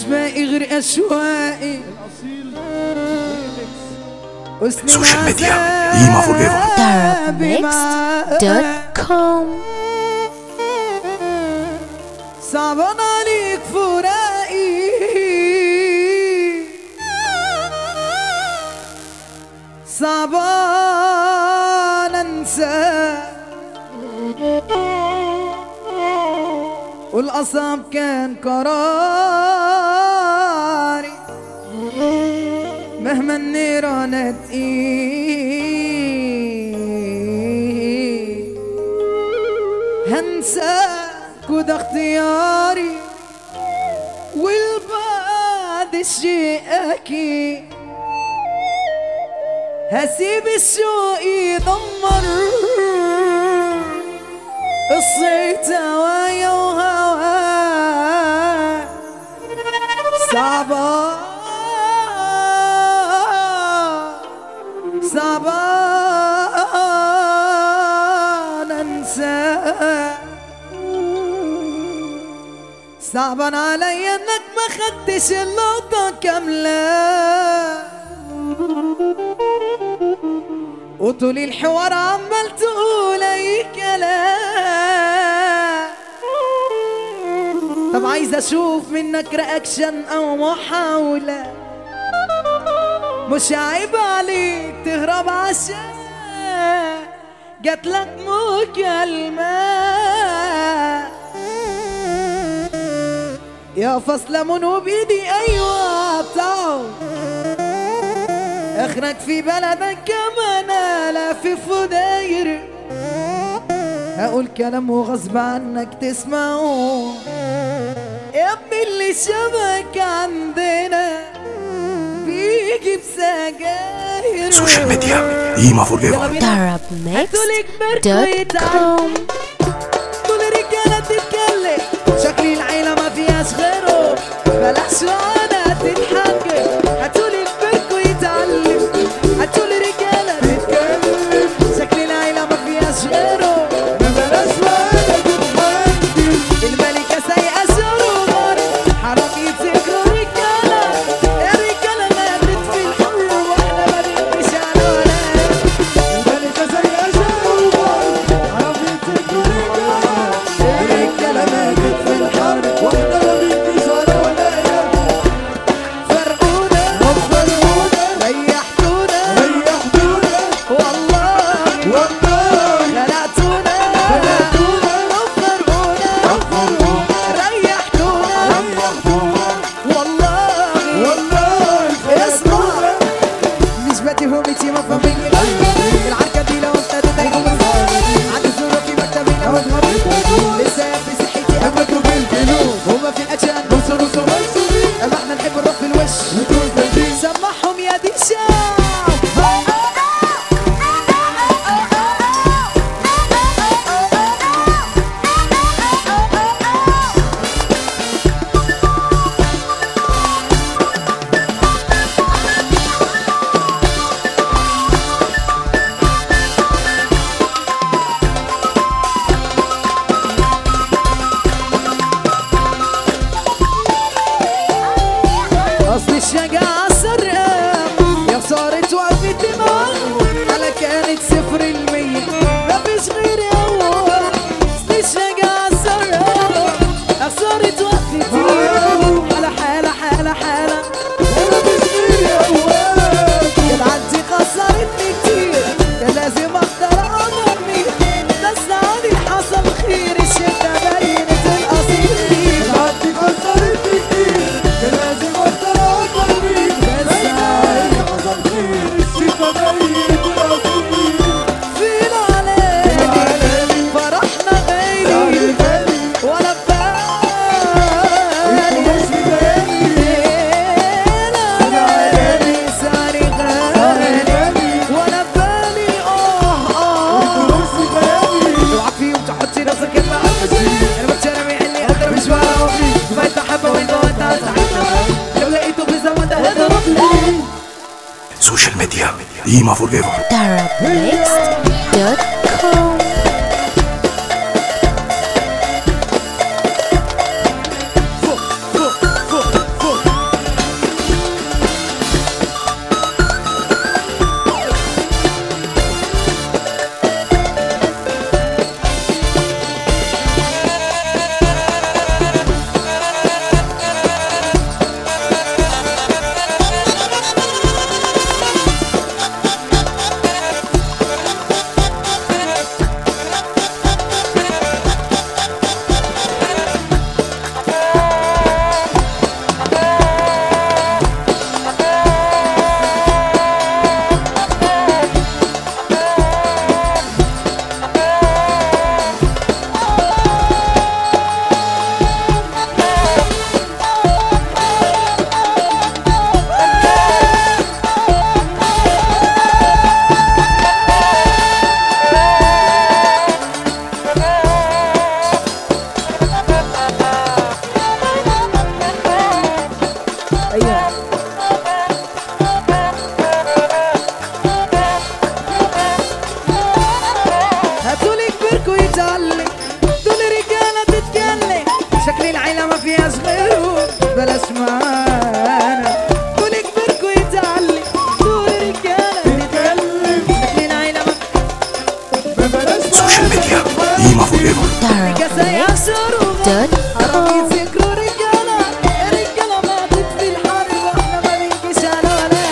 باقي غير اشواقي وسنين سوشيال ميديا. عذابي ديما forever. darabmixed.com صعبان عليك فراقي صعبان انسى والاصعب كان قراري مهما النيران تقيل هنساك وده اختياري والبعد الشيء اكيد هسيب الشوق يدمر قصة هوايا وهواك صعبة صعبان انساك صعبان علي انك ما خدتش اللقطة كاملة وطول الحوار عمال تقول اي كلام طب عايز اشوف منك رياكشن او محاولة مش عيب عليك تهرب عشان جاتلك مكالمة يا فصل منو بايدي ايوه بتاعه اخرك في بلدك كمان لافف وداير هقول كلام وغصب عنك تسمعه يا ابني اللي شبك عندنا بيجي بسجاير سوشيال ميديا ديما فور يلا بينا darabmixed.com كل الرجالة تتكلم شكل العيلة ما فيهاش غيره بلاش وانا تتحجج هاتولي كبركوا يتعلم هاتولي رجالة تتكلم شكل العيلة ما فيهاش غيره بلاش وانا تتحجج الملكة سايقة شروبار حرام يتذكروا رجالة الرجالة ماتت في الحر واحنا ما نمشي على ولا الملكة سايقة شروبار حرام يتذكروا رجالة الرجالة ماتت في الحر واحنا ما نمشي على ولا فرقونا فرقونا ريحتونا ريحتونا والله والله خلعتونا خلعتونا فرقونا فرقونا ريحتونا ريحتونا والله والله اسمع مش بدي همتي ما فهمني العركة دي لو ابتدت هيكون عندي صورة في مكتبي لو اتغربت لسه في صحتي أملكوا بالجنوب هما في الأكشن بصوا بصوا أما احنا نحب نروح في الوش سمعهم يا دي اصل الشجاعة سرقة يا خسارة وقفة دماغ انا كانت صفر المية مفيش غيري هو اصل الشجاعة سرقة يا خسارة وقفة دماغ حالة حالة حالة حالة مفيش غيري هو كان عندي خسرتني كتير كان لازم اقدر اضرني بس عادي حصل خير الشدة بينت الاصيل عندي خسرتني كتير كان لازم اقدر اضرني بس عادي حصل خير الشدة بينت الاصيل فينا عليك فرحنا غالي ولا بالي ساري غالي ولا بالي اه اه اوعى فيهم تحطي راسك انت انا بتشرمي اللي اقدر مش ورا فايت حبه وانت وانت لو لقيته في زمان ده هضربني سوشيال ميديا ديما فور ايفر darabmixed.com ايوه هاتولي كبركوا يتعلم دول رجالة تتكلم شكل العيلة ما فيها صغيره بلاش معانا دول كبركوا يتعلم دول رجالة تتكلم شكل العيلة ما سوشيال ميديا ديما فور ايفر كاسة يا شروغة حرام يذكروا رجالة رجالة ماتت في الحرب واحنا ما بنجيش على ولا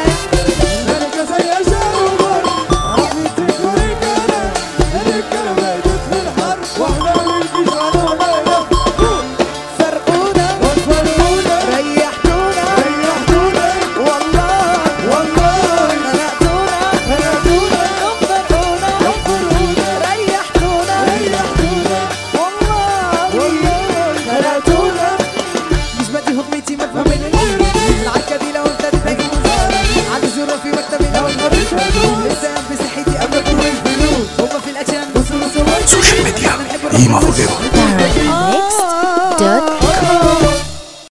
فرقونا ريحتونا والله خلقتونا انفرونا ريحتونا والله خلقتونا مش بدي هضمتي ما تفهمني العكة دي لو ابتدت اجي عندي زرة في مكتبي لو انقريت لسه بصحتي قبل الفلوس هما في الاكشن سوشيال ميديا ديما فور ايفر